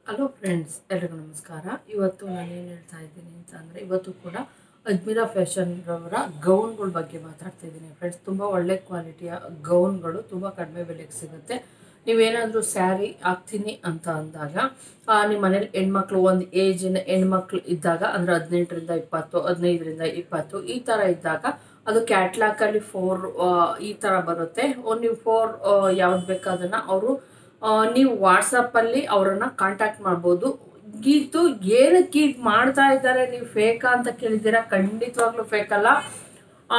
Hello friends ಎಲ್ರಿಗೂ ನಮಸ್ಕಾರ ಇವತ್ತು ನಾನು ಏನು ಹೇಳ್ತಾ ಇದ್ದೀನಿ ಅಂತ ಅಂದರೆ ಇವತ್ತು ಕೂಡ ಅಜ್ಮೀರಾ ಫ್ಯಾಷನ್ರವರ ಗೌನ್ಗಳ ಬಗ್ಗೆ ಮಾತಾಡ್ತಾ ಇದ್ದೀನಿ ಫ್ರೆಂಡ್ಸ್ ತುಂಬ ಒಳ್ಳೆ ಕ್ವಾಲಿಟಿಯ ಗೌನ್ಗಳು ತುಂಬ ಕಡಿಮೆ ಬೆಲೆಗೆ ಸಿಗುತ್ತೆ ನೀವೇನಾದರೂ ಸ್ಯಾರಿ ಹಾಕ್ತೀನಿ ಅಂತ ಅಂದಾಗ ಆ, ನಿಮ್ಮ ಮನೇಲಿ ಹೆಣ್ಮಕ್ಳು ಒಂದು ಏಜಿನ ಹೆಣ್ಮಕ್ಳು ಇದ್ದಾಗ ಅಂದರೆ ಹದಿನೆಂಟರಿಂದ ಇಪ್ಪತ್ತು ಹದಿನೈದರಿಂದ ಇಪ್ಪತ್ತು ಈ ಥರ ಇದ್ದಾಗ ಅದು ಕ್ಯಾಟ್ಲಾಕಲ್ಲಿ ಫೋರ್ ಈ ಥರ ಬರುತ್ತೆ ಒಂದು ನೀವು ಫೋರ್ ಯಾವ್ದು ಬೇಕು ಅದನ್ನು ಅವರು ಆ, ನೀವು ವಾಟ್ಸಪ್ಪಲ್ಲಿ ಅವರನ್ನು ಕಾಂಟ್ಯಾಕ್ಟ್ ಮಾಡ್ಬೋದು ಇದು ಏನಕ್ಕೆ ಈಗ ಮಾಡ್ತಾ ಇದ್ದಾರೆ ನೀವು ಫೇಕಾ ಅಂತ ಕೇಳಿದ್ದೀರಾ ಖಂಡಿತವಾಗ್ಲೂ ಫೇಕ್ ಅಲ್ಲ ಆ,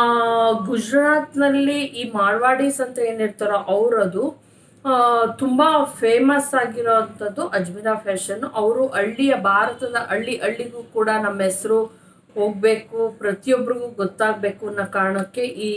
ಗುಜರಾತ್ನಲ್ಲಿ ಈ ಮಾರ್ವಾಡೀಸ್ ಅಂತ ಏನಿರ್ತಾರೋ ಅವರದು ತುಂಬ ಫೇಮಸ್ ಆಗಿರೋವಂಥದ್ದು ಅಜ್ಮೀರಾ ಫ್ಯಾಷನ್ ಅವರು ಹಳ್ಳಿಯ ಭಾರತದ ಹಳ್ಳಿ ಹಳ್ಳಿಗೂ ಕೂಡ ನಮ್ಮ ಹೆಸರು ಹೋಗಬೇಕು ಪ್ರತಿಯೊಬ್ಬರಿಗೂ ಗೊತ್ತಾಗಬೇಕು ಅನ್ನೋ ಕಾರಣಕ್ಕೆ ಈ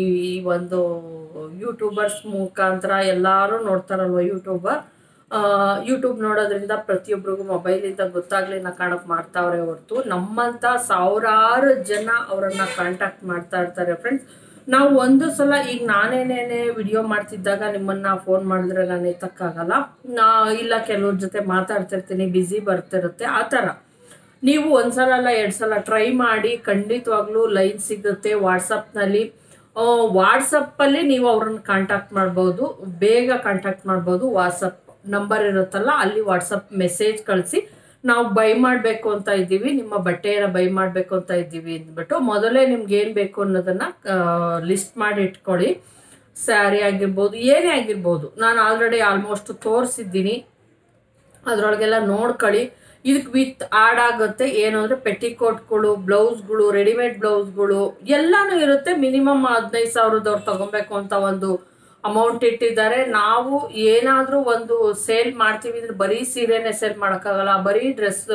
ಒಂದು ಯೂಟ್ಯೂಬರ್ಸ್ ಮುಖಾಂತರ ಎಲ್ಲರೂ ನೋಡ್ತಾರಲ್ವ ಯೂಟ್ಯೂಬರ್ ಯೂಟ್ಯೂಬ್ ನೋಡೋದ್ರಿಂದ ಪ್ರತಿಯೊಬ್ಬರಿಗೂ ಮೊಬೈಲಿಂದ ಗೊತ್ತಾಗ್ಲಿ ಅನ್ನೋ ಕಾರಣಕ್ಕೆ ಮಾಡ್ತಾವ್ರೆ ಹೊರತು ನಮ್ಮಂಥ ಸಾವಿರಾರು ಜನ ಅವರನ್ನು ಕಾಂಟ್ಯಾಕ್ಟ್ ಮಾಡ್ತಾ ಇರ್ತಾರೆ ಫ್ರೆಂಡ್ಸ್ ನಾವು ಒಂದು ಸಲ ಈಗ ನಾನೇನೇನೆ ವಿಡಿಯೋ ಮಾಡ್ತಿದ್ದಾಗ ನಿಮ್ಮನ್ನ ಫೋನ್ ಮಾಡಿದ್ರೆ ನಾನು ಎತ್ತಕ್ಕಾಗಲ್ಲ ನಾ ಇಲ್ಲ ಕೆಲವ್ರ ಜೊತೆ ಮಾತಾಡ್ತಿರ್ತೀನಿ ಬ್ಯುಸಿ ಬರ್ತಿರುತ್ತೆ ಆ ಥರ ನೀವು ಒಂದ್ಸಲ ಅಲ್ಲ ಎರಡು ಸಲ ಟ್ರೈ ಮಾಡಿ ಖಂಡಿತವಾಗ್ಲೂ ಲೈನ್ ಸಿಗುತ್ತೆ ವಾಟ್ಸಪ್ನಲ್ಲಿ ವಾಟ್ಸಪ್ಪಲ್ಲಿ ನೀವು ಅವ್ರನ್ನ ಕಾಂಟ್ಯಾಕ್ಟ್ ಮಾಡ್ಬೋದು ಬೇಗ ಕಾಂಟ್ಯಾಕ್ಟ್ ಮಾಡ್ಬೋದು ವಾಟ್ಸಪ್ ನಂಬರ್ ಇರುತ್ತಲ್ಲ ಅಲ್ಲಿ ವಾಟ್ಸಪ್ ಮೆಸೇಜ್ ಕಳಿಸಿ ನಾವು ಬೈ ಮಾಡಬೇಕು ಅಂತ ಇದ್ದೀವಿ ನಿಮ್ಮ ಬಟ್ಟೆಯನ್ನು ಬೈ ಮಾಡಬೇಕು ಅಂತ ಇದ್ದೀವಿ ಅಂದ್ಬಿಟ್ಟು ಮೊದಲೇ ನಿಮ್ಗೆ ಏನು ಬೇಕು ಅನ್ನೋದನ್ನು ಲಿಸ್ಟ್ ಮಾಡಿ ಇಟ್ಕೊಳ್ಳಿ ಸ್ಯಾರಿ ಆಗಿರ್ಬೋದು ಏನೇ ಆಗಿರ್ಬೋದು ನಾನು ಆಲ್ರೆಡಿ ಆಲ್ಮೋಸ್ಟ್ ತೋರಿಸಿದ್ದೀನಿ ಅದರೊಳಗೆಲ್ಲ ನೋಡ್ಕೊಳ್ಳಿ ಇದಕ್ಕೆ ವಿತ್ ಆಡ್ ಆಗುತ್ತೆ ಏನು ಅಂದರೆ ಪೆಟಿಕೋಟ್ಗಳು ಬ್ಲೌಸ್ಗಳು ರೆಡಿಮೇಡ್ ಬ್ಲೌಸ್ಗಳು ಎಲ್ಲನೂ ಇರುತ್ತೆ ಮಿನಿಮಮ್ ಹದಿನೈದು ಸಾವಿರದವ್ರು ತಗೊಬೇಕು ಅಂತ ಒಂದು ಅಮೌಂಟ್ ಇಟ್ಟಿದ್ದಾರೆ ನಾವು ಏನಾದರೂ ಒಂದು ಸೇಲ್ ಮಾಡ್ತೀವಿ ಅಂದ್ರೆ ಬರೀ ಸೀರೆನೇ ಸೇಲ್ ಮಾಡೋಕ್ಕಾಗಲ್ಲ ಬರೀ ಡ್ರೆಸ್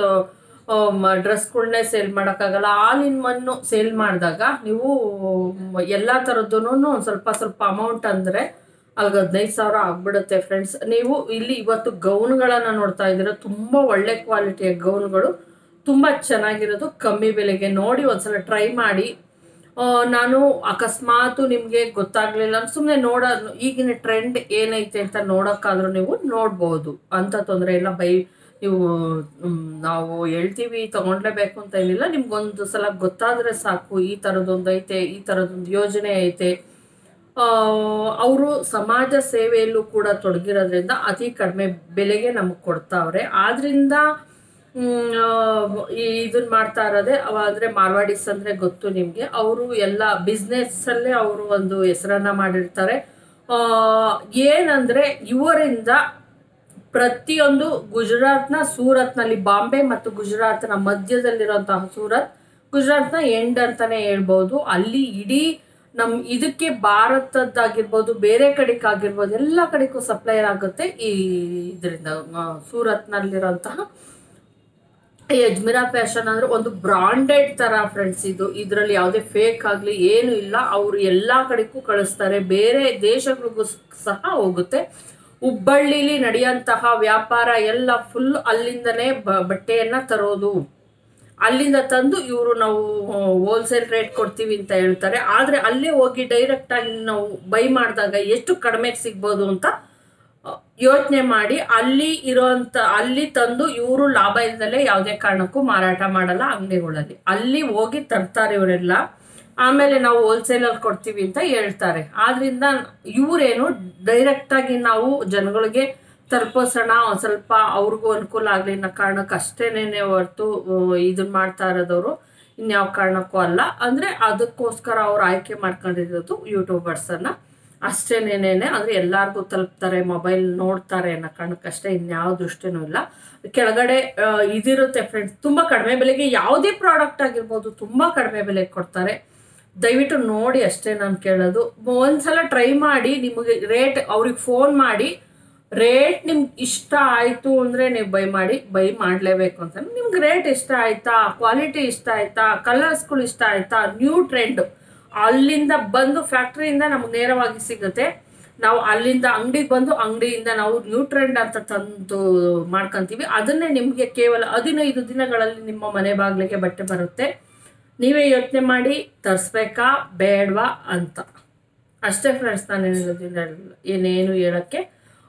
ಡ್ರೆಸ್ಗಳನ್ನೇ ಸೇಲ್ ಮಾಡೋಕ್ಕಾಗಲ್ಲ ಆಲ್ ಇನ್ ಒನ್ನು ಸೇಲ್ ಮಾಡಿದಾಗ ನೀವು ಎಲ್ಲ ಥರದ್ದು ಒಂದು ಸ್ವಲ್ಪ ಸ್ವಲ್ಪ ಅಮೌಂಟ್ ಅಂದರೆ ಅಲ್ಲಿಗೆ ಹದಿನೈದು ಸಾವಿರ ಆಗ್ಬಿಡುತ್ತೆ ಫ್ರೆಂಡ್ಸ್ ನೀವು ಇಲ್ಲಿ ಇವತ್ತು ಗೌನ್ಗಳನ್ನು ನೋಡ್ತಾ ಇದ್ದೀರ ತುಂಬ ಒಳ್ಳೆ ಕ್ವಾಲಿಟಿಯ ಗೌನ್ಗಳು ತುಂಬ ಚೆನ್ನಾಗಿರೋದು ಕಮ್ಮಿ ಬೆಲೆಗೆ ನೋಡಿ ಒಂದ್ಸಲ ಟ್ರೈ ಮಾಡಿ ಆ, ನಾನು ಅಕಸ್ಮಾತು ನಿಮಗೆ ಗೊತ್ತಾಗ್ಲಿಲ್ಲ ಸುಮ್ಮನೆ ನೋಡ ಈಗಿನ ಟ್ರೆಂಡ್ ಏನೈತೆ ಅಂತ ನೋಡೋಕ್ಕಾದ್ರೂ ನೀವು ನೋಡ್ಬೋದು ಅಂತ ತೊಂದರೆ ಇಲ್ಲ ಬೈ ನೀವು ಮ್, ನಾವು ಹೇಳ್ತೀವಿ ತಗೊಂಡ್ಲೇಬೇಕು ಅಂತ ಏನಿಲ್ಲ ನಿಮ್ಗೊಂದು ಸಲ ಗೊತ್ತಾದರೆ ಸಾಕು ಈ ಥರದೊಂದು ಐತೆ ಈ ಥರದೊಂದು ಯೋಜನೆ ಐತೆ ಅವರು ಸಮಾಜ ಸೇವೆಯಲ್ಲೂ ಕೂಡ ತೊಡಗಿರೋದ್ರಿಂದ ಅತಿ ಕಡಿಮೆ ಬೆಲೆಗೆ ನಮಗೆ ಕೊಡ್ತಾವ್ರೆ ಆದ್ರಿಂದ ಇದನ್ನ ಮಾಡ್ತಾ ಇರೋದೇ ಅವ ಅಂದರೆ ಮಾರ್ವಾಡಿಸ್ ಅಂದರೆ ಗೊತ್ತು ನಿಮಗೆ ಅವರು ಎಲ್ಲ ಬಿಸ್ನೆಸ್ಸಲ್ಲೇ ಅವರು ಒಂದು ಹೆಸರನ್ನ ಮಾಡಿರ್ತಾರೆ ಆ, ಏನಂದ್ರೆ ಇವರಿಂದ ಪ್ರತಿಯೊಂದು ಗುಜರಾತ್ನ ಸೂರತ್ನಲ್ಲಿ ಬಾಂಬೆ ಮತ್ತು ಗುಜರಾತ್ನ ಮಧ್ಯದಲ್ಲಿರುವಂತಹ ಸೂರತ್ ಗುಜರಾತ್ನ ಎಂಡ್ ಅಂತಾನೆ ಹೇಳ್ಬೋದು ಅಲ್ಲಿ ಇಡೀ ನಮ್ ಇದಕ್ಕೆ ಭಾರತದ್ದಾಗಿರ್ಬೋದು ಬೇರೆ ಕಡೆಗೆ ಆಗಿರ್ಬೋದು ಎಲ್ಲ ಕಡೆಗೂ ಸಪ್ಲೈಯರ್ ಆಗುತ್ತೆ ಈ ಇದರಿಂದ ಸೂರತ್ನಲ್ಲಿರುವಂತಹ ಈ ಅಜ್ಮೀರಾ ಫ್ಯಾಷನ್ ಅಂದ್ರೆ ಒಂದು ಬ್ರಾಂಡೆಡ್ ತರ ಫ್ರೆಂಡ್ಸ್ ಇದು ಇದರಲ್ಲಿ ಯಾವುದೇ ಫೇಕ್ ಆಗಲಿ ಏನು ಇಲ್ಲ ಅವರು ಎಲ್ಲ ಕಡೆಗೂ ಕಳಿಸ್ತಾರೆ ಬೇರೆ ದೇಶಗಳಿಗೂ ಸಹ ಹೋಗುತ್ತೆ ಹುಬ್ಬಳ್ಳಿಲಿ ನಡೆಯುವಂತಹ ವ್ಯಾಪಾರ ಎಲ್ಲ ಫುಲ್ ಅಲ್ಲಿಂದನೇ ಬ- ಬಟ್ಟೆಯನ್ನ ತರೋದು ಅಲ್ಲಿಂದ ತಂದು ಇವರು ನಾವು ಹೋಲ್ಸೇಲ್ ರೇಟ್ ಕೊಡ್ತೀವಿ ಅಂತ ಹೇಳ್ತಾರೆ ಆದರೆ ಅಲ್ಲೇ ಹೋಗಿ ಡೈರೆಕ್ಟ್ ಆಗಿ ನಾವು ಬೈ ಮಾಡಿದಾಗ ಎಷ್ಟು ಕಡಿಮೆಗೆ ಸಿಗ್ಬೋದು ಅಂತ ಯೋಚನೆ ಮಾಡಿ ಅಲ್ಲಿ ಇರೋಂಥ ಅಲ್ಲಿ ತಂದು ಇವರು ಲಾಭ ಇಲ್ದಲೇ ಯಾವುದೇ ಕಾರಣಕ್ಕೂ ಮಾರಾಟ ಮಾಡಲ್ಲ ಅಂಗಡಿಗಳಲ್ಲಿ ಅಲ್ಲಿ ಹೋಗಿ ತರ್ತಾರೆ ಇವರೆಲ್ಲ ಆಮೇಲೆ ನಾವು ಹೋಲ್ಸೇಲಲ್ಲಿ ಕೊಡ್ತೀವಿ ಅಂತ ಹೇಳ್ತಾರೆ ಆದ್ರಿಂದ ಇವರೇನು ಡೈರೆಕ್ಟಾಗಿ ನಾವು ಜನಗಳಿಗೆ ತಲುಪಿಸೋಣ ಒಂದು ಸ್ವಲ್ಪ ಅವ್ರಿಗೂ ಅನುಕೂಲ ಆಗಲಿ ಅನ್ನೋ ಕಾರಣಕ್ಕೆ ಅಷ್ಟೇನೇನೆ ಹೊರತು ಇದನ್ನ ಮಾಡ್ತಾ ಇರೋದವರು ಇನ್ಯಾವ ಕಾರಣಕ್ಕೂ ಅಲ್ಲ ಅಂದರೆ ಅದಕ್ಕೋಸ್ಕರ ಅವ್ರು ಆಯ್ಕೆ ಮಾಡ್ಕೊಂಡಿರೋದು ಯೂಟ್ಯೂಬರ್ಸನ್ನು ಅಷ್ಟೇನೇನೇನೆ ಅಂದರೆ ಎಲ್ಲರಿಗೂ ತಲುಪ್ತಾರೆ ಮೊಬೈಲ್ ನೋಡ್ತಾರೆ ಅನ್ನೋ ಕಾರಣಕ್ಕಷ್ಟೇ ಇನ್ಯಾವ ದೃಷ್ಟಿನೂ ಇಲ್ಲ ಕೆಳಗಡೆ ಆ, ಇದಿರುತ್ತೆ ಫ್ರೆಂಡ್ಸ್ ತುಂಬ ಕಡಿಮೆ ಬೆಲೆಗೆ ಯಾವುದೇ ಪ್ರಾಡಕ್ಟ್ ಆಗಿರ್ಬೋದು ತುಂಬ ಕಡಿಮೆ ಬೆಲೆಗೆ ಕೊಡ್ತಾರೆ ದಯವಿಟ್ಟು ನೋಡಿ ಅಷ್ಟೇ ನಾನು ಕೇಳೋದು ಒಂದ್ಸಲ ಟ್ರೈ ಮಾಡಿ ನಿಮಗೆ ರೇಟ್ ಅವ್ರಿಗೆ ಫೋನ್ ಮಾಡಿ ರೇಟ್ ನಿಮ್ಗೆ ಇಷ್ಟ ಆಯಿತು ಅಂದರೆ ನೀವು ಬೈ ಮಾಡಿ ಬೈ ಮಾಡಲೇಬೇಕು ಅಂತ ನಿಮ್ಗೆ ರೇಟ್ ಇಷ್ಟ ಆಯ್ತಾ ಕ್ವಾಲಿಟಿ ಇಷ್ಟ ಆಯ್ತಾ ಕಲರ್ಸ್ಗಳು ಇಷ್ಟ ಆಯ್ತಾ ನ್ಯೂ ಟ್ರೆಂಡ್ ಅಲ್ಲಿಂದ ಬಂದು ಫ್ಯಾಕ್ಟ್ರಿಯಿಂದ ನಮ್ಗೆ ನೇರವಾಗಿ ಸಿಗುತ್ತೆ ನಾವು ಅಲ್ಲಿಂದ ಅಂಗಡಿಗೆ ಬಂದು ಅಂಗಡಿಯಿಂದ ನಾವು ನ್ಯೂ ಟ್ರೆಂಡ್ ಅಂತ ತಂದು ಮಾಡ್ಕೊಂತೀವಿ ಅದನ್ನೇ ನಿಮಗೆ ಕೇವಲ ಹದಿನೈದು ದಿನಗಳಲ್ಲಿ ನಿಮ್ಮ ಮನೆ ಬಾಗಿಲಿಗೆ ಬಟ್ಟೆ ಬರುತ್ತೆ ನೀವೇ ಯೋಚನೆ ಮಾಡಿ ತರಿಸ್ಬೇಕಾ ಬೇಡವಾ ಅಂತ ಅಷ್ಟೇ ಫ್ರೆಂಡ್ಸ್ ನಾನು ಏನಿರೋದಿಲ್ಲ ಏನೇನು ಹೇಳೋಕ್ಕೆ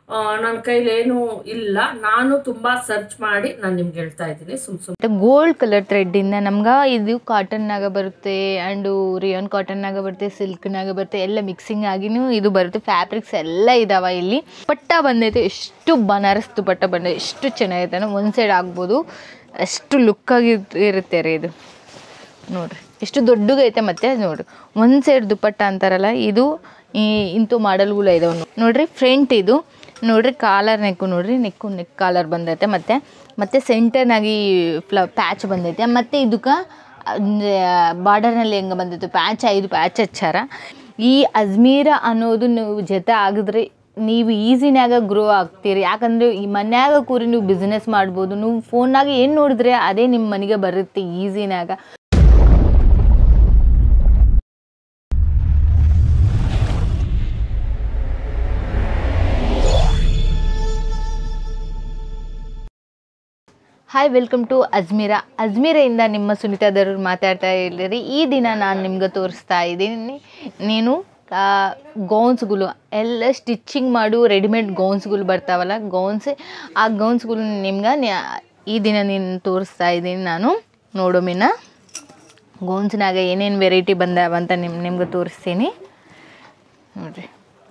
ನನ್ನ ಕೈಲಿ ಏನು ಇಲ್ಲ ನಾನು ತುಂಬಾ ಸರ್ಚ್ ಮಾಡಿ ನಾನು ನಿಮ್ಗೆ ಹೇಳ್ತಾ ಇದ್ದೀನಿ ಸುಮ್ ಸುಮ್ ಮತ್ತು ಗೋಲ್ಡ್ ಕಲರ್ ಥ್ರೆಡ್ಡಿಂದ ನಮ್ಗೆ ಇದು ಕಾಟನ್ನಾಗ ಬರುತ್ತೆ ಆ್ಯಂಡು ರಿಯಾನ್ ಕಾಟನ್ನಾಗ ಬರುತ್ತೆ ಸಿಲ್ಕ್ನಾಗ ಬರುತ್ತೆ ಎಲ್ಲ ಮಿಕ್ಸಿಂಗ್ ಆಗಿನೂ ಇದು ಬರುತ್ತೆ ಫ್ಯಾಬ್ರಿಕ್ಸ್ ಎಲ್ಲ ಇದಾವೆ ಇಲ್ಲಿ ಪಟ್ಟ ಬಂದೈತೆ ಎಷ್ಟು ಬನಾರಸ್ ದುಪಟ್ಟ ಬಂದೈತೆ ಎಷ್ಟು ಚೆನ್ನಾಗೈತೆ ಒಂದು ಸೈಡ್ ಆಗ್ಬೋದು ಅಷ್ಟು ಲುಕ್ಕಾಗಿ ಇರುತ್ತೆ ರೀ ಇದು ನೋಡ್ರಿ ಎಷ್ಟು ದೊಡ್ಡಗೈತೆ ಮತ್ತೆ ನೋಡ್ರಿ ಒಂದು ಸೈಡ್ ದುಪಟ್ಟ ಅಂತಾರಲ್ಲ ಇದು ಈ ಇಂತು ಮಾಡಲ್ಗಳು ಇದಾವೆ ನೋಡ್ರಿ ಫ್ರಂಟ್ ಇದು ನೋಡ್ರಿ ಕಾಲರ್ ನೆಕ್ಕು ನೋಡ್ರಿ ನೆಕ್ಕು ನೆಕ್ ಕಾಲರ್ ಬಂದೈತೆ ಮತ್ತೆ ಮತ್ತೆ ಸೆಂಟರ್ನಾಗಿ ಫ್ಲ ಪ್ಯಾಚ್ ಬಂದೈತೆ ಮತ್ತೆ ಇದಕ್ಕೆ ಬಾರ್ಡರ್ನಲ್ಲಿ ಹೆಂಗೆ ಬಂದೈತೆ ಪ್ಯಾಚ್ ಐದು ಪ್ಯಾಚ್ ಹಚ್ಚಾರ ಈ ಅಜ್ಮೀರ ಅನ್ನೋದು ನೀವು ಜೊತೆ ಆಗಿದ್ರೆ ನೀವು ಈಸಿನ್ಯಾಗ ಗ್ರೋ ಆಗ್ತೀರಿ ಯಾಕಂದರೆ ಈ ಮನ್ಯಾಗ ಕೂರಿ ನೀವು ಬಿಸ್ನೆಸ್ ಮಾಡ್ಬೋದು ನೀವು ಫೋನ್ನಾಗ ಏನು ನೋಡಿದ್ರೆ ಅದೇ ನಿಮ್ಮ ಮನೆಗೆ ಬರುತ್ತೆ ಈಸಿನ್ಯಾಗ ಹಾಯ್ ವೆಲ್ಕಮ್ ಟು ಅಜ್ಮೀರಾ ಅಜ್ಮೀರೆಯಿಂದ ನಿಮ್ಮ ಸುನೀತಾ ದರೂರ್ ಮಾತಾಡ್ತಾ ಇದ್ದೀರಿ ಈ ದಿನ ನಾನು ನಿಮ್ಗೆ ತೋರಿಸ್ತಾ ಇದ್ದೀನಿ ನೀನು ಗೌನ್ಸ್ಗಳು ಎಲ್ಲ ಸ್ಟಿಚ್ಚಿಂಗ್ ಮಾಡು ರೆಡಿಮೇಡ್ ಗೌನ್ಸ್ಗಳು ಬರ್ತಾವಲ್ಲ ಗೌನ್ಸ್ ಆ ಗೌನ್ಸ್ಗಳು ನಿಮ್ಗೆ ನ್ಯಾ- ಈ ದಿನ ನೀನು ತೋರಿಸ್ತಾ ಇದ್ದೀನಿ ನಾನು ನೋಡೋ ಮೀನ ಗೌನ್ಸ್ನಾಗ ಏನೇನು ವೆರೈಟಿ ಬಂದಾವ ಅಂತ ನಿಮ್ ನಿಮ್ಗೆ ತೋರಿಸ್ತೀನಿ ನೋಡಿರಿ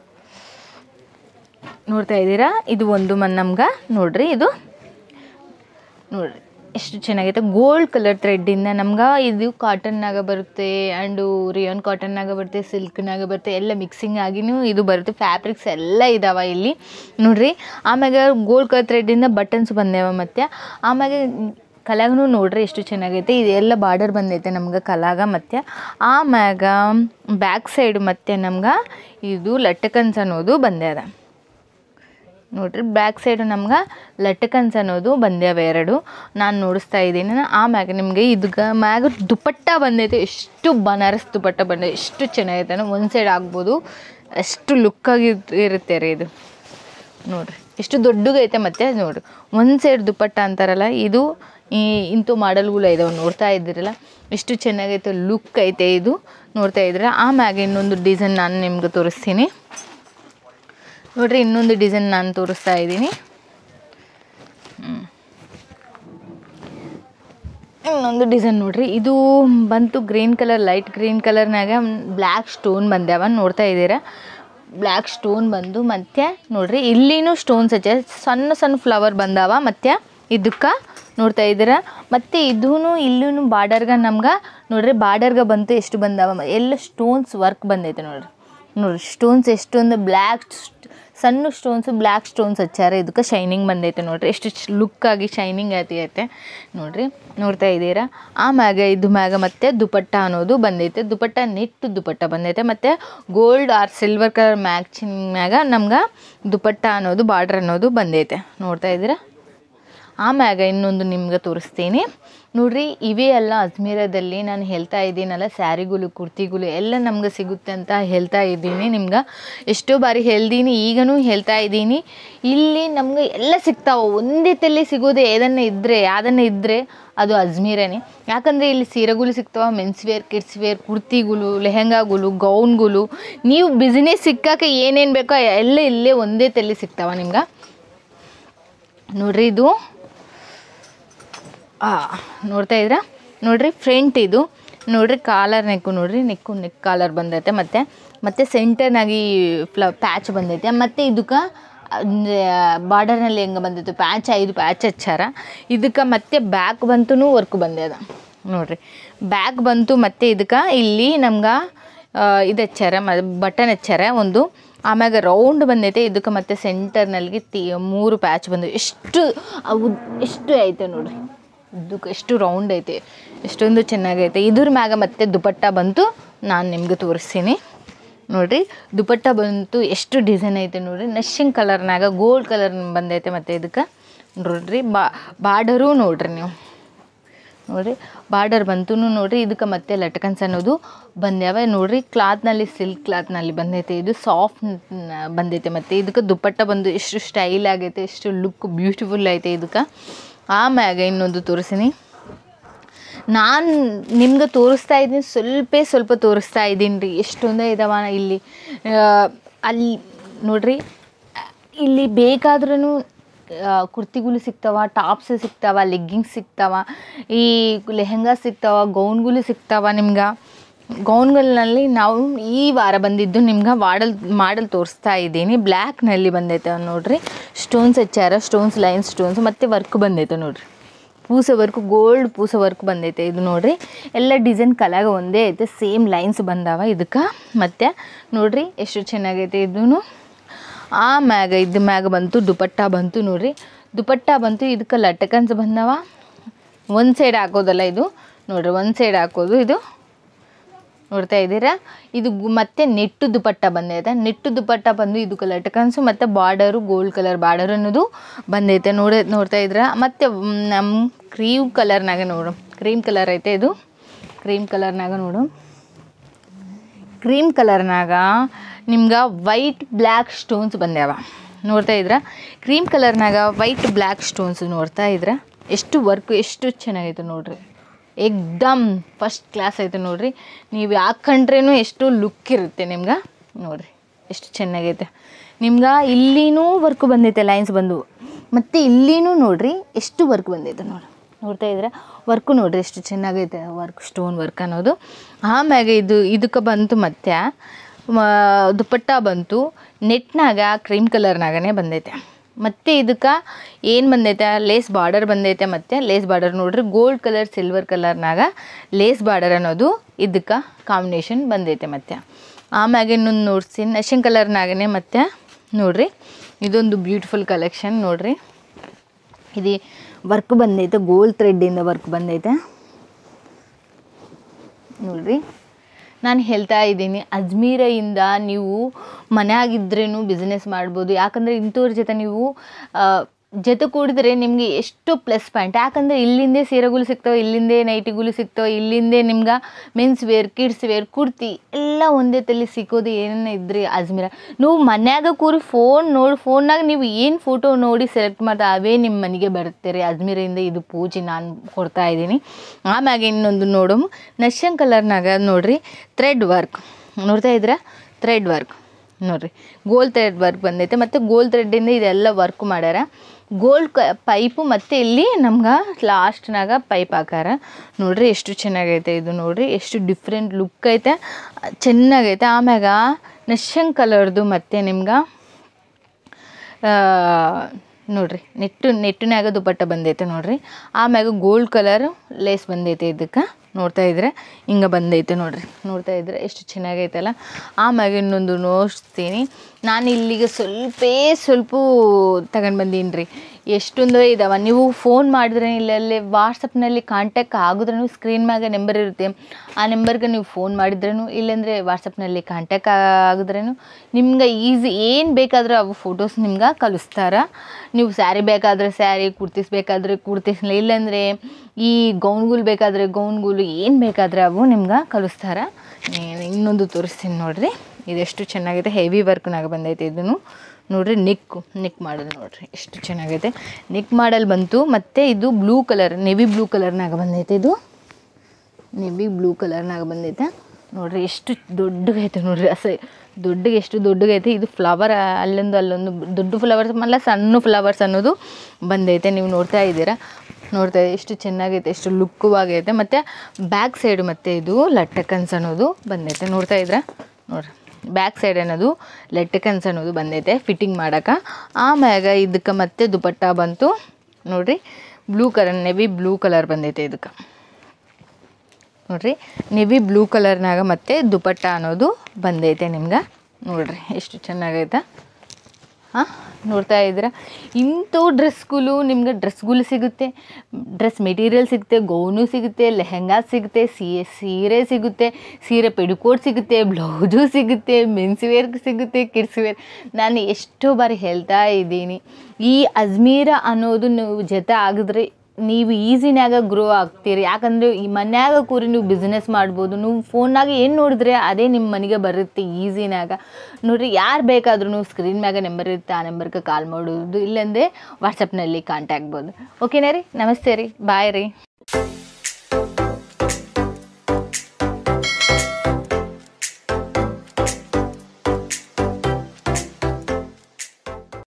ನೋಡ್ತಾ ಇದ್ದೀರಾ ಇದು ಒಂದು ಮನ್ ನಮ್ಗೆ ನೋಡ್ರಿ ಇದು ನೋಡ್ರಿ ಎಷ್ಟು ಚೆನ್ನಾಗೈತೆ ಗೋಲ್ಡ್ ಕಲರ್ ಥ್ರೆಡ್ಡಿಂದ ನಮ್ಗೆ ಇದು ಕಾಟನ್ನಾಗ ಬರುತ್ತೆ ಆ್ಯಂಡು ರಿಯಾನ್ ಕಾಟನ್ನಾಗ ಬರುತ್ತೆ ಸಿಲ್ಕ್ನಾಗ ಬರುತ್ತೆ ಎಲ್ಲ ಮಿಕ್ಸಿಂಗ್ ಆಗಿನೂ ಇದು ಬರುತ್ತೆ ಫ್ಯಾಬ್ರಿಕ್ಸ್ ಎಲ್ಲ ಇದಾವೆ ಇಲ್ಲಿ ನೋಡ್ರಿ ಆಮ್ಯಾಗ ಗೋಲ್ಡ್ ಕಲರ್ ಥ್ರೆಡ್ಡಿಂದ ಬಟನ್ಸ್ ಬಂದೇವ ಮತ್ತು ಆಮ್ಯಾಗ ಕಲಾಗನು ನೋಡ್ರಿ ಎಷ್ಟು ಚೆನ್ನಾಗೈತೆ ಇದೆಲ್ಲ ಬಾರ್ಡರ್ ಬಂದೈತೆ ನಮ್ಗೆ ಕಲಾಗ ಮತ್ತು ಆಮ್ಯಾಗ ಬ್ಯಾಕ್ ಸೈಡ್ ಮತ್ತು ನಮ್ಗೆ ಇದು ಲಟ್ಟಕನ್ಸ್ ಅನ್ನೋದು ಬಂದ್ಯದ ನೋಡ್ರಿ ಬ್ಯಾಕ್ ಸೈಡು ನಮ್ಗೆ ಲಟಕನ್ಸ್ ಅನ್ನೋದು ಬಂದ್ಯಾವ ಎರಡು ನಾನು ನೋಡಿಸ್ತಾ ಇದ್ದೀನಿ ಆಮ್ಯಾಗ ನಿಮಗೆ ಇದಕ್ಕೆ ಮ್ಯಾಗ ದುಪಟ್ಟ ಬಂದೈತೆ ಎಷ್ಟು ಬನಾರಸ್ ದುಪಟ್ಟ ಬಂದೈತೆ ಎಷ್ಟು ಚೆನ್ನಾಗೈತೆ ಒಂದು ಸೈಡ್ ಆಗ್ಬೋದು ಅಷ್ಟು ಲುಕ್ಕಾಗಿ ಇರುತ್ತೆ ರೀ ಇದು ನೋಡ್ರಿ ಎಷ್ಟು ದೊಡ್ಡಗೈತೆ ಮತ್ತೆ ನೋಡ್ರಿ ಒಂದು ಸೈಡ್ ದುಪಟ್ಟ ಅಂತಾರಲ್ಲ ಇದು ಈ ಇಂತು ಮಾಡಲ್ಗಳು ಇದಾವೆ ನೋಡ್ತಾ ಇದ್ದೀರಲ್ಲ ಎಷ್ಟು ಚೆನ್ನಾಗೈತೆ ಲುಕ್ ಐತೆ ಇದು ನೋಡ್ತಾ ಇದ್ದೀರ ಆಮ್ಯಾಗ ಇನ್ನೊಂದು ಡಿಸೈನ್ ನಾನು ನಿಮ್ಗೆ ತೋರಿಸ್ತೀನಿ ನೋಡ್ರಿ ಇನ್ನೊಂದು ಡಿಸೈನ್ ನಾನು ತೋರಿಸ್ತಾ ಇದ್ದೀನಿ ಹ್ಮ್. ಇನ್ನೊಂದು ಡಿಸೈನ್ ನೋಡ್ರಿ ಇದು ಬಂತು ಗ್ರೀನ್ ಕಲರ್ ಲೈಟ್ ಗ್ರೀನ್ ಕಲರ್ನಾಗ ಬ್ಲ್ಯಾಕ್ ಸ್ಟೋನ್ ಬಂದ್ಯಾವ ನೋಡ್ತಾ ಇದ್ದೀರಾ ಬ್ಲ್ಯಾಕ್ ಸ್ಟೋನ್ ಬಂದು ಮತ್ತೆ ನೋಡ್ರಿ ಇಲ್ಲಿನೂ ಸ್ಟೋನ್ಸ್ ಹಚ್ಚ ಸಣ್ಣ ಸಣ್ಣ ಫ್ಲವರ್ ಬಂದಾವ ಮತ್ತೆ ಇದಕ್ಕೆ ನೋಡ್ತಾ ಇದ್ದೀರಾ ಮತ್ತು ಇದೂ ಇಲ್ಲೂ ಬಾರ್ಡರ್ಗೆ ನಮ್ಗೆ ನೋಡ್ರಿ ಬಾರ್ಡರ್ಗೆ ಬಂತು ಎಷ್ಟು ಬಂದಾವ ಎಲ್ಲ ಸ್ಟೋನ್ಸ್ ವರ್ಕ್ ಬಂದೈತೆ ನೋಡ್ರಿ ನೋಡ್ರಿ ಸ್ಟೋನ್ಸ್ ಎಷ್ಟೊಂದು ಬ್ಲ್ಯಾಕ್ ಸಣ್ಣ ಸ್ಟೋನ್ಸು ಬ್ಲ್ಯಾಕ್ ಸ್ಟೋನ್ಸ್ ಹಚ್ಚಾರ ಇದಕ್ಕೆ ಶೈನಿಂಗ್ ಬಂದೈತೆ ನೋಡ್ರಿ ಎಷ್ಟು ಲುಕ್ಕಾಗಿ ಶೈನಿಂಗ್ ಐತೆ ನೋಡ್ರಿ ನೋಡ್ತಾ ಇದ್ದೀರಾ ಆಮ್ಯಾಗ ಇದು ಮ್ಯಾಗ ಮತ್ತೆ ದುಪಟ್ಟ ಅನ್ನೋದು ಬಂದೈತೆ ದುಪಟ್ಟ ನೆಟ್ ದುಪಟ್ಟ ಬಂದೈತೆ ಮತ್ತು gold or silver colour matching ಮ್ಯಾಗ ನಮ್ಗೆ ದುಪಟ್ಟ ಅನ್ನೋದು ಬಾರ್ಡ್ರ್ ಅನ್ನೋದು ಬಂದೈತೆ ನೋಡ್ತಾ ಇದ್ದೀರಾ ಆಮ್ಯಾಗ ಇನ್ನೊಂದು ನಿಮ್ಗೆ ತೋರಿಸ್ತೀನಿ ನೋಡ್ರಿ ಇವೇ ಎಲ್ಲ ಅಜ್ಮೀರದಲ್ಲಿ ನಾನು ಹೇಳ್ತಾ ಇದ್ದೀನಲ್ಲ ಸ್ಯಾರಿಗಳು ಕುರ್ತಿಗಳು ಎಲ್ಲ ನಮ್ಗೆ ಸಿಗುತ್ತೆ ಅಂತ ಹೇಳ್ತಾ ಇದ್ದೀನಿ ನಿಮ್ಗೆ ಎಷ್ಟೋ ಬಾರಿ ಹೇಳ್ದೀನಿ ಈಗನೂ ಹೇಳ್ತಾ ಇದ್ದೀನಿ ಇಲ್ಲಿ ನಮ್ಗೆ ಎಲ್ಲ ಸಿಗ್ತಾವೆ ಒಂದೇ ತಲೆ ಸಿಗೋದು ಏದನ್ನ ಇದ್ದರೆ ಯಾವ್ದನ್ನ ಇದ್ದರೆ ಅದು ಅಜ್ಮೀರನೇ ಯಾಕಂದರೆ ಇಲ್ಲಿ ಸೀರೆಗಳು ಸಿಗ್ತಾವೆ ಮೆನ್ಸ್ ವೇರ್ ಕಿಡ್ಸ್ ವೇರ್ ಕುರ್ತಿಗಳು ಲೆಹಂಗಾಗಳು ಗೌನ್ಗಳು ನೀವು ಬಿಸ್ನೆಸ್ ಸಿಕ್ಕಾಕ ಏನೇನು ಬೇಕೋ ಎಲ್ಲ ಇಲ್ಲೇ ಒಂದೇ ತಲೆ ಸಿಗ್ತಾವೆ ನಿಮ್ಗೆ ನೋಡ್ರಿ ಇದು ಆ, ನೋಡ್ತಾ ಇದ್ರಾ ನೋಡ್ರಿ ಫ್ರಂಟ್ ಇದು ನೋಡ್ರಿ ಕಾಲರ್ ನೆಕ್ಕು ನೋಡ್ರಿ ನೆಕ್ಕು ನೆಕ್ ಕಾಲರ್ ಬಂದೈತೆ ಮತ್ತು ಮತ್ತು ಸೆಂಟರ್ನಾಗಿ ಫ್ಲ ಪ್ಯಾಚ್ ಬಂದೈತೆ ಮತ್ತು ಇದಕ್ಕೆ ಬಾರ್ಡರ್ನಲ್ಲಿ ಹೆಂಗೆ ಬಂದೈತೆ ಪ್ಯಾಚ್ ಐದು ಪ್ಯಾಚ್ ಹಚ್ಚಾರ ಇದಕ್ಕೆ ಮತ್ತೆ ಬ್ಯಾಕ್ ಬಂತೂ ವರ್ಕ್ ಬಂದ್ಯದ ನೋಡ್ರಿ ಬ್ಯಾಕ್ ಬಂತು ಮತ್ತು ಇದಕ್ಕೆ ಇಲ್ಲಿ ನಮ್ಗೆ ಇದು ಹಚ್ಚಾರ ಮ ಬಟನ್ ಹಚ್ಚಾರ ಒಂದು ಆಮ್ಯಾಗ ರೌಂಡ್ ಬಂದೈತೆ ಇದಕ್ಕೆ ಮತ್ತೆ ಸೆಂಟರ್ನಲ್ಲಿ ತಿ ಮೂರು ಪ್ಯಾಚ್ ಬಂದು ಎಷ್ಟು ಅವು ಎಷ್ಟು ಐತೆ ನೋಡ್ರಿ ಇದಕ್ಕೆ ಎಷ್ಟು ರೌಂಡ್ ಐತೆ ಎಷ್ಟೊಂದು ಚೆನ್ನಾಗೈತೆ ಇದ್ರ ಮ್ಯಾಗ ಮತ್ತೆ ದುಪಟ್ಟ ಬಂತು ನಾನು ನಿಮ್ಗೆ ತೋರಿಸ್ತೀನಿ ನೋಡ್ರಿ ದುಪಟ್ಟ ಬಂತು ಎಷ್ಟು ಡಿಸೈನ್ ಐತೆ ನೋಡ್ರಿ ನಶಿಂಗ್ ಕಲರ್ನಾಗ ಗೋಲ್ಡ್ ಕಲರ್ ಬಂದೈತೆ ಮತ್ತು ಇದಕ್ಕೆ ನೋಡ್ರಿ ಬಾ ಬಾರ್ಡರೂ ನೋಡ್ರಿ ನೀವು ನೋಡ್ರಿ ಬಾರ್ಡರ್ ಬಂತು ನೋಡ್ರಿ ಇದಕ್ಕೆ ಮತ್ತೆ ಲಟ್ಕನ್ಸ್ ಅನ್ನೋದು ಬಂದ್ಯಾವ ನೋಡ್ರಿ ಕ್ಲಾತ್ನಲ್ಲಿ ಸಿಲ್ಕ್ ಕ್ಲಾತ್ನಲ್ಲಿ ಬಂದೈತೆ ಇದು ಸಾಫ್ಟ್ ಬಂದೈತೆ ಮತ್ತು ಇದಕ್ಕೆ ದುಪ್ಪಟ್ಟ ಬಂದು ಎಷ್ಟು ಸ್ಟೈಲ್ ಆಗೈತೆ ಎಷ್ಟು ಲುಕ್ ಬ್ಯೂಟಿಫುಲ್ ಐತೆ ಇದಕ್ಕೆ ಆಮ್ಯಾಗ ಇನ್ನೊಂದು ತೋರಿಸ್ತೀನಿ ನಾನು ನಿಮ್ಗೆ ತೋರಿಸ್ತಾ ಇದ್ದೀನಿ ಸ್ವಲ್ಪ ಸ್ವಲ್ಪ ತೋರಿಸ್ತಾ ಇದ್ದೀನಿ ರೀ ಎಷ್ಟೊಂದೇ ಇದಾವ ಇಲ್ಲಿ ಆ, ಅಲ್ಲಿ ನೋಡ್ರಿ ಇಲ್ಲಿ ಬೇಕಾದ್ರೂ ಕುರ್ತಿಗಳು ಸಿಗ್ತಾವ ಟಾಪ್ಸ್ ಸಿಗ್ತಾವ ಲೆಗ್ಗಿಂಗ್ಸ್ ಸಿಗ್ತಾವ ಈ ಲೆಹಂಗಾ ಸಿಗ್ತಾವ ಗೌನ್ಗಳು ಸಿಗ್ತಾವ ನಿಮ್ಗೆ ಗೌನ್ಗಳಲ್ಲಿ ನಾವು ಈ ವಾರ ಬಂದಿದ್ದು ನಿಮ್ಗೆ ಮಾಡಲ್ ಮಾಡಲ್ ತೋರಿಸ್ತಾ ಇದ್ದೀನಿ ಬ್ಲ್ಯಾಕ್ನಲ್ಲಿ ಬಂದೈತೆ ನೋಡ್ರಿ ಸ್ಟೋನ್ಸ್ ಹಚ್ಚಾರ ಸ್ಟೋನ್ಸ್ ಲೈನ್ ಸ್ಟೋನ್ಸ್ ಮತ್ತು ವರ್ಕ್ ಬಂದೈತೆ ನೋಡ್ರಿ ಪೂಸ ವರ್ಕ್ ಗೋಲ್ಡ್ ಪೂಸ ವರ್ಕ್ ಬಂದೈತೆ ಇದು ನೋಡ್ರಿ ಎಲ್ಲ ಡಿಸೈನ್ ಕಲರ್ ಒಂದೇ ಐತೆ ಸೇಮ್ ಲೈನ್ಸ್ ಬಂದಾವ ಇದಕ್ಕೆ ಮತ್ತು ನೋಡ್ರಿ ಎಷ್ಟು ಚೆನ್ನಾಗೈತೆ ಇದೂ ಆ ಮ್ಯಾಗ ಇದು ಮ್ಯಾಗ ಬಂತು ದುಪಟ್ಟ ಬಂತು ನೋಡ್ರಿ ದುಪಟ್ಟ ಬಂತು ಇದಕ್ಕೆ ಲಟಕನ್ಸ್ ಬಂದವ ಒಂದು ಸೈಡ್ ಹಾಕೋದಲ್ಲ ಇದು ನೋಡ್ರಿ ಒಂದು ಸೈಡ್ ಹಾಕೋದು ಇದು ನೋಡ್ತಾ ಇದ್ದೀರಾ ಇದು ಗು- ಮತ್ತೆ ನೆಟ್ಟು ದುಪಟ್ಟ ಬಂದೈತೆ ನೆಟ್ಟು ದುಪಟ್ಟ ಬಂದು ಇದಕ್ಕೆ ಲಟಕನ್ಸು ಮತ್ತು ಬಾರ್ಡರು ಗೋಲ್ಡ್ ಕಲರ್ ಬಾರ್ಡರ್ ಅನ್ನೋದು ಬಂದೈತೆ ನೋಡ ನೋಡ್ತಾ ಇದ್ದೀರಾ ಮತ್ತು ನಮ್ಮ ಕ್ರೀಮ್ ಕಲರ್ನಾಗ ನೋಡು ಕ್ರೀಮ್ ಕಲರ್ ಐತೆ ಇದು ಕ್ರೀಮ್ ಕಲರ್ನಾಗ ನೋಡು ಕ್ರೀಮ್ ಕಲರ್ನಾಗ ನಿಮ್ಗೆ ವೈಟ್ ಬ್ಲ್ಯಾಕ್ ಸ್ಟೋನ್ಸ್ ಬಂದ್ಯಾವ ನೋಡ್ತಾ ಇದ್ರ ಕ್ರೀಮ್ ಕಲರ್ನಾಗ ವೈಟ್ ಬ್ಲ್ಯಾಕ್ ಸ್ಟೋನ್ಸ್ ನೋಡ್ತಾ ಇದ್ರ ಎಷ್ಟು ವರ್ಕ್ ಎಷ್ಟು ಚೆನ್ನಾಗೈತೆ ನೋಡ್ರಿ ಏಕ್ದಮ್ ಫಸ್ಟ್ ಕ್ಲಾಸ್ ಐತೆ ನೋಡ್ರಿ ನೀವು ಹಾಕೊಂಡ್ರೇನು ಎಷ್ಟು ಲುಕ್ ಇರುತ್ತೆ ನಿಮ್ಗೆ ನೋಡ್ರಿ ಎಷ್ಟು ಚೆನ್ನಾಗೈತೆ ನಿಮ್ಗೆ ಇಲ್ಲಿನೂ ವರ್ಕ್ ಬಂದೈತೆ ಲೈನ್ಸ್ ಬಂದು ಮತ್ತು ಇಲ್ಲಿನೂ ನೋಡ್ರಿ ಎಷ್ಟು ವರ್ಕ್ ಬಂದೈತೆ ನೋಡಿ ನೋಡ್ತಾ ಇದ್ರೆ ವರ್ಕು ನೋಡ್ರಿ ಎಷ್ಟು ಚೆನ್ನಾಗೈತೆ ವರ್ಕ್ ಸ್ಟೋನ್ ವರ್ಕ್ ಅನ್ನೋದು ಆಮ್ಯಾಗ ಇದು ಇದಕ್ಕೆ ಬಂತು ಮತ್ತೆ ಮ- ದುಪಟ್ಟ ಬಂತು ನೆಟ್ನಾಗ ಕ್ರೀಮ್ ಕಲರ್ನಾಗನೇ ಬಂದೈತೆ ಮತ್ತು ಇದಕ್ಕೆ ಏನು ಬಂದೈತೆ ಲೇಸ್ ಬಾರ್ಡರ್ ಬಂದೈತೆ ಮತ್ತು ಲೇಸ್ ಬಾರ್ಡರ್ ನೋಡ್ರಿ ಗೋಲ್ಡ್ ಕಲರ್ ಸಿಲ್ವರ್ ಕಲರ್ನಾಗ ಲೇಸ್ ಬಾರ್ಡರ್ ಅನ್ನೋದು ಇದಕ್ಕೆ ಕಾಂಬಿನೇಷನ್ ಬಂದೈತೆ ಮತ್ತು ಆಮ್ಯಾಗ ಇನ್ನೊಂದು ನೋಡ್ಸಿ ನಶಿಂಗ್ ಕಲರ್ನಾಗನೇ ಮತ್ತೆ ನೋಡ್ರಿ ಇದೊಂದು ಬ್ಯೂಟಿಫುಲ್ ಕಲೆಕ್ಷನ್ ನೋಡ್ರಿ ಇದು ವರ್ಕ್ ಬಂದೈತೆ ಗೋಲ್ಡ್ ಥ್ರೆಡ್ಡಿಂದ ವರ್ಕ್ ಬಂದೈತೆ ನೋಡ್ರಿ ನಾನು ಹೇಳ್ತಾ ಇದ್ದೀನಿ ಅಜ್ಮೀರೆಯಿಂದ ನೀವು ಮನೆಯಾಗಿದ್ರೇನು ಬಿಸ್ನೆಸ್ ಮಾಡ್ಬೋದು ಯಾಕಂದರೆ ಇಂಥವ್ರ ಜೊತೆ ನೀವು ಆ, ಜೊತೆ ಕೂಡಿದ್ರೆ ನಿಮಗೆ ಎಷ್ಟು ಪ್ಲಸ್ ಪಾಯಿಂಟ್ ಯಾಕಂದರೆ ಇಲ್ಲಿಂದೇ ಸೀರೆಗಳು ಸಿಗ್ತವೆ ಇಲ್ಲಿಂದೇ ನೈಟಿಗಳು ಸಿಗ್ತವೆ ಇಲ್ಲಿಂದೇ ನಿಮ್ಗೆ men's wear kids wear kurti ಎಲ್ಲ ಒಂದೇ ತಲೆ ಸಿಕ್ಕೋದು ಏನೇನು ಇದ್ರಿ ಅಜ್ಮೀರ ನೀವು ಮನ್ಯಾಗ ಕೂರಿ ಫೋನ್ ನೋಡಿ ಫೋನ್ನಾಗ ನೀವು ಏನು ಫೋಟೋ ನೋಡಿ ಸೆಲೆಕ್ಟ್ ಮಾಡ್ತಾ ಅವೇ ನಿಮ್ಮ ಮನೆಗೆ ಬರುತ್ತೆ ರೀ ಅಜ್ಮೀರಿಂದ ಇದು ಪೂಜೆ ನಾನು ಕೊಡ್ತಾ ಇದ್ದೀನಿ ಆಮ್ಯಾಗ ಇನ್ನೊಂದು ನೋಡು ನಶ್ಯನ್ ಕಲರ್ನಾಗ ನೋಡ್ರಿ ಥ್ರೆಡ್ ವರ್ಕ್ ನೋಡ್ತಾ ಇದ್ದೀರಾ ಥ್ರೆಡ್ ವರ್ಕ್ ನೋಡ್ರಿ ಗೋಲ್ಡ್ ಥ್ರೆಡ್ ವರ್ಕ್ ಬಂದೈತೆ ಮತ್ತು ಗೋಲ್ಡ್ ಥ್ರೆಡ್ಡಿಂದ ಇದೆಲ್ಲ ವರ್ಕ್ ಮಾಡ್ಯಾರ ಗೋಲ್ಡ್ ಕ ಪೈಪು ಮತ್ತು ಇಲ್ಲಿ ನಮ್ಗೆ ಲಾಸ್ಟ್ನಾಗ ಪೈಪ್ ಹಾಕಾರ ನೋಡ್ರಿ ಎಷ್ಟು ಚೆನ್ನಾಗೈತೆ ಇದು ನೋಡ್ರಿ ಎಷ್ಟು ಡಿಫ್ರೆಂಟ್ ಲುಕ್ ಐತೆ ಚೆನ್ನಾಗೈತೆ ಆಮ್ಯಾಗ ನಶ್ಯನ್ ಕಲರ್ದು ಮತ್ತು ನಿಮ್ಗೆ ಆ, ನೋಡ್ರಿ ನೆಟ್ಟು ನೆಟ್ಟಿನಾಗ ದುಪಟ್ಟ ಬಂದೈತೆ ನೋಡ್ರಿ ಆಮ್ಯಾಗ ಗೋಲ್ಡ್ ಕಲರ್ ಲೇಸ್ ಬಂದೈತೆ ಇದಕ್ಕೆ ನೋಡ್ತಾ ಇದ್ರೆ ಹಿಂಗೆ ಬಂದೈತೆ ನೋಡ್ರಿ ನೋಡ್ತಾ ಇದ್ರೆ ಎಷ್ಟು ಚೆನ್ನಾಗೈತಲ್ಲ ಆಮ್ಯಾಗ ಇನ್ನೊಂದು ನೋಡ್ತೀನಿ ನಾನು ಇಲ್ಲಿಗೆ ಸ್ವಲ್ಪೇ ಸ್ವಲ್ಪ ತಗೊಂಡು ಬಂದೀನಿ ರೀ ಎಷ್ಟೊಂದು ಇದಾವೆ ನೀವು ಫೋನ್ ಮಾಡಿದ್ರೆ ಇಲ್ಲಲ್ಲೇ ವಾಟ್ಸಪ್ನಲ್ಲಿ ಕಾಂಟ್ಯಾಕ್ಟ್ ಆಗಿದ್ರೂ ಸ್ಕ್ರೀನ್ ಮ್ಯಾಗ ನಂಬರ್ ಇರುತ್ತೆ ಆ ನಂಬರ್ಗೆ ನೀವು ಫೋನ್ ಮಾಡಿದ್ರೂ ಇಲ್ಲಾಂದರೆ ವಾಟ್ಸಪ್ನಲ್ಲಿ ಕಾಂಟ್ಯಾಕ್ಟ್ ಆಗಿದ್ರೂ ನಿಮ್ಗೆ ಈಸಿ ಏನು ಬೇಕಾದರೂ ಅವು ಫೋಟೋಸ್ ನಿಮ್ಗೆ ಕಳಿಸ್ತಾರ ನೀವು ಸ್ಯಾರಿ ಬೇಕಾದರೆ ಸ್ಯಾರಿ ಕುರ್ತೀಸ್ ಬೇಕಾದರೆ ಕುರ್ತೀಸ್ ಇಲ್ಲಾಂದರೆ ಈ ಗೌನ್ಗಳು ಬೇಕಾದರೆ ಗೌನ್ಗಳು ಏನು ಬೇಕಾದರೆ ಅವು ನಿಮ್ಗೆ ಕಳಿಸ್ತಾರ ಏನ್- ಇನ್ನೊಂದು ತೋರಿಸ್ತೀನಿ ನೋಡ್ರಿ ಇದೆಷ್ಟು ಚೆನ್ನಾಗಿದೆ ಹೆವಿ ವರ್ಕ್ನಾಗ ಬಂದೈತೆ ಇದನ್ನು ನೋಡ್ರಿ ನೆಕ್ ನೆಕ್ ಮಾಡಲ್ ನೋಡ್ರಿ ಎಷ್ಟು ಚೆನ್ನಾಗೈತೆ ನೆಕ್ ಮಾಡಲ್ ಬಂತು ಮತ್ತು ಇದು ಬ್ಲೂ ಕಲರ್ ನೆವಿ ಬ್ಲೂ ಕಲರ್ನಾಗ ಬಂದೈತೆ ಇದು ನೆವಿ ಬ್ಲೂ ಕಲರ್ನಾಗ ಬಂದೈತೆ ನೋಡ್ರಿ ಎಷ್ಟು ದೊಡ್ಡಗೈತೆ ನೋಡ್ರಿ ಅಸ ದೊಡ್ಡಗೆ ಎಷ್ಟು ದೊಡ್ಡಗೈತೆ ಇದು ಫ್ಲವರ್ ಅಲ್ಲೊಂದು ಅಲ್ಲೊಂದು ದೊಡ್ಡ ಫ್ಲವರ್ಸ್ ಅಲ್ಲ ಸಣ್ಣ ಫ್ಲವರ್ಸ್ ಅನ್ನೋದು ಬಂದೈತೆ ನೀವು ನೋಡ್ತಾ ಇದ್ದೀರಾ ನೋಡ್ತಾ ಇದ್ದೀರಾ ಎಷ್ಟು ಚೆನ್ನಾಗೈತೆ ಎಷ್ಟು ಲುಕ್ಕವಾಗೈತೆ ಮತ್ತು ಬ್ಯಾಕ್ ಸೈಡ್ ಮತ್ತು ಇದು ಲಟ್ಟಕನ್ಸ್ ಅನ್ನೋದು ಬಂದೈತೆ ನೋಡ್ತಾ ಇದ್ದೀರಾ ನೋಡ್ರಿ ಬ್ಯಾಕ್ ಸೈಡ್ ಅನ್ನೋದು ಲೆಟ್ಟಕನ್ಸ್ ಅನ್ನೋದು ಬಂದೈತೆ ಫಿಟ್ಟಿಂಗ್ ಮಾಡೋಕೆ ಆಮ್ಯಾಗ ಇದಕ್ಕೆ ಮತ್ತೆ ದುಪಟ್ಟ ಬಂತು ನೋಡ್ರಿ blue colour navy blue colour ಬಂದೈತೆ ಇದಕ್ಕೆ ನೋಡ್ರಿ ನೆವಿ ಬ್ಲೂ ಕಲರ್ನಾಗ ಮತ್ತೆ ದುಪಟ್ಟ ಅನ್ನೋದು ಬಂದೈತೆ ನಿಮ್ಗೆ ನೋಡ್ರಿ ಎಷ್ಟು ಚೆನ್ನಾಗೈತೆ ಹಾಂ ನೋಡ್ತಾ ಇದ್ದೀರಾ ಇಂಥವು ಡ್ರೆಸ್ಗಳು ನಿಮ್ಗೆ ಡ್ರೆಸ್ಗಳು ಸಿಗುತ್ತೆ ಡ್ರೆಸ್ ಮೆಟೀರಿಯಲ್ ಸಿಗುತ್ತೆ ಗೌನು ಸಿಗುತ್ತೆ ಲೆಹಂಗಾ ಸಿಗುತ್ತೆ ಸೀ ಸೀರೆ ಸಿಗುತ್ತೆ ಸೀರೆ ಪೆಡಿಕೋಟ್ ಸಿಗುತ್ತೆ ಬ್ಲೌಸು ಸಿಗುತ್ತೆ ಮೆನ್ಸ್ ವೇರ್ ಸಿಗುತ್ತೆ ಕಿಡ್ಸ್ ವೇರ್ ನಾನು ಎಷ್ಟೋ ಬಾರಿ ಹೇಳ್ತಾ ಇದ್ದೀನಿ ಈ ಅಜ್ಮೀರ ಅನ್ನೋದು ನೀವು ಜೊತೆ ಆಗಿದ್ರೆ ನೀವು ಈಸಿನ್ಯಾಗ ಗ್ರೋ ಆಗ್ತೀರಿ ಯಾಕಂದರೆ ಈ ಮನ್ಯಾಗ ಕೂರಿ ನೀವು ಬಿಸ್ನೆಸ್ ಮಾಡ್ಬೋದು ನೀವು ಫೋನ್ನಾಗ ಏನು ನೋಡಿದ್ರೆ ಅದೇ ನಿಮ್ಮ ಮನೆಗೆ ಬರುತ್ತೆ ಈಸಿನ್ಯಾಗ ನೋಡ್ರಿ ಯಾರು ಬೇಕಾದ್ರೂ ನೀವು ಸ್ಕ್ರೀನ್ ಮ್ಯಾಗ ನಂಬರ್ ಇರುತ್ತೆ ಆ ನಂಬರ್ಗೆ ಕಾಲ್ ಮಾಡೋದು ಇಲ್ಲಾಂದರೆ ವಾಟ್ಸಪ್ನಲ್ಲಿ ಕಾಂಟ್ಯಾಕ್ಟ್ ಆಗ್ಬೋದು ಓಕೆನಾ ರೀ ನಮಸ್ತೆ ರೀ ಬಾಯ್ ರೀ